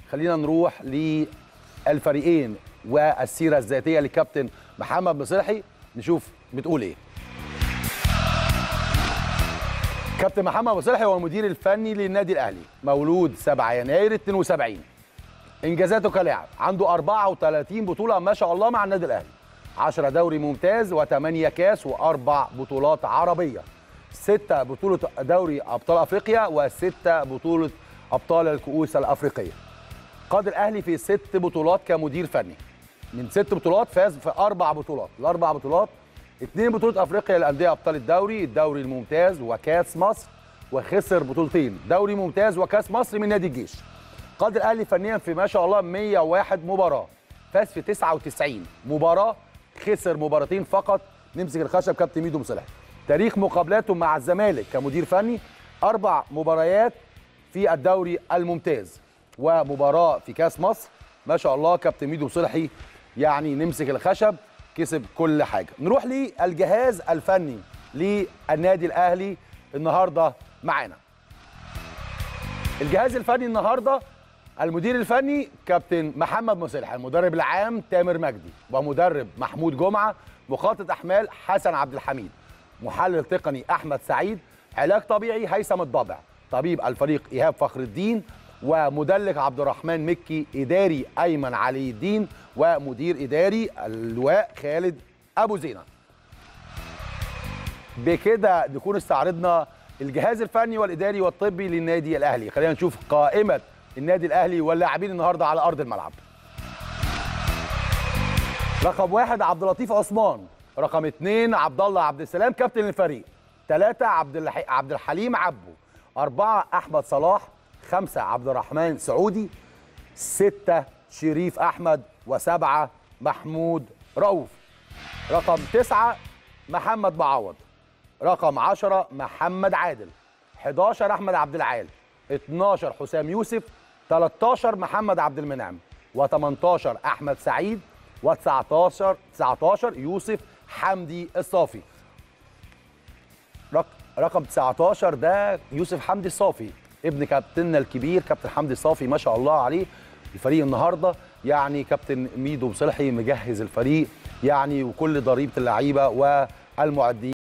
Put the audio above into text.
خلينا نروح للفريقين والسيره الذاتيه للكابتن محمد مصلحي نشوف بتقول ايه كابتن محمد مصلحي هو المدير الفني للنادي الاهلي مولود 7 يناير 72 انجازاته كلاعب عنده 34 بطوله ما شاء الله مع النادي الاهلي 10 دوري ممتاز و8 كاس واربع بطولات عربيه 6 بطوله دوري ابطال افريقيا و6 بطوله ابطال الكؤوس الافريقيه قاد الاهلي في ست بطولات كمدير فني من ست بطولات فاز في اربع بطولات الاربع بطولات اثنين بطوله افريقيا للانديه ابطال الدوري الدوري الممتاز وكاس مصر وخسر بطولتين دوري ممتاز وكاس مصر من نادي الجيش قاد الاهلي فنيا في ما شاء الله 101 مباراه فاز في 99 مباراه خسر مباراتين فقط نمسك الخشب كابتن ميدو مصلح تاريخ مقابلاته مع الزمالك كمدير فني اربع مباريات في الدوري الممتاز ومباراه في كاس مصر ما شاء الله كابتن ميدو صلحي يعني نمسك الخشب كسب كل حاجه نروح للجهاز الفني للنادي الاهلي النهارده معانا الجهاز الفني النهارده المدير الفني كابتن محمد مصلح المدرب العام تامر مجدي ومدرب محمود جمعه مخطط احمال حسن عبد الحميد محلل تقني احمد سعيد علاج طبيعي هيثم الضبع طبيب الفريق ايهاب فخر الدين ومدلك عبد الرحمن مكي اداري ايمن علي الدين ومدير اداري اللواء خالد ابو زينه بكده نكون استعرضنا الجهاز الفني والاداري والطبي للنادي الاهلي خلينا نشوف قائمه النادي الاهلي واللاعبين النهارده على ارض الملعب رقم واحد عبد اللطيف عثمان رقم اثنين عبد الله عبد السلام كابتن الفريق ثلاثة عبد الح... عبد الحليم عبو أربعة أحمد صلاح خمسة عبد الرحمن سعودي ستة شريف أحمد وسبعة محمود رؤوف رقم تسعة محمد معوض رقم عشرة محمد عادل 11 أحمد عبد العال 12 حسام يوسف 13 محمد عبد المنعم و18 أحمد سعيد و19 19 يوسف حمدي الصافي رق... رقم 19 ده يوسف حمدي الصافي ابن كابتننا الكبير كابتن حمدي الصافي ما شاء الله عليه الفريق النهارده يعني كابتن ميدو مصلحي مجهز الفريق يعني وكل ضريبه اللعيبه والمعدين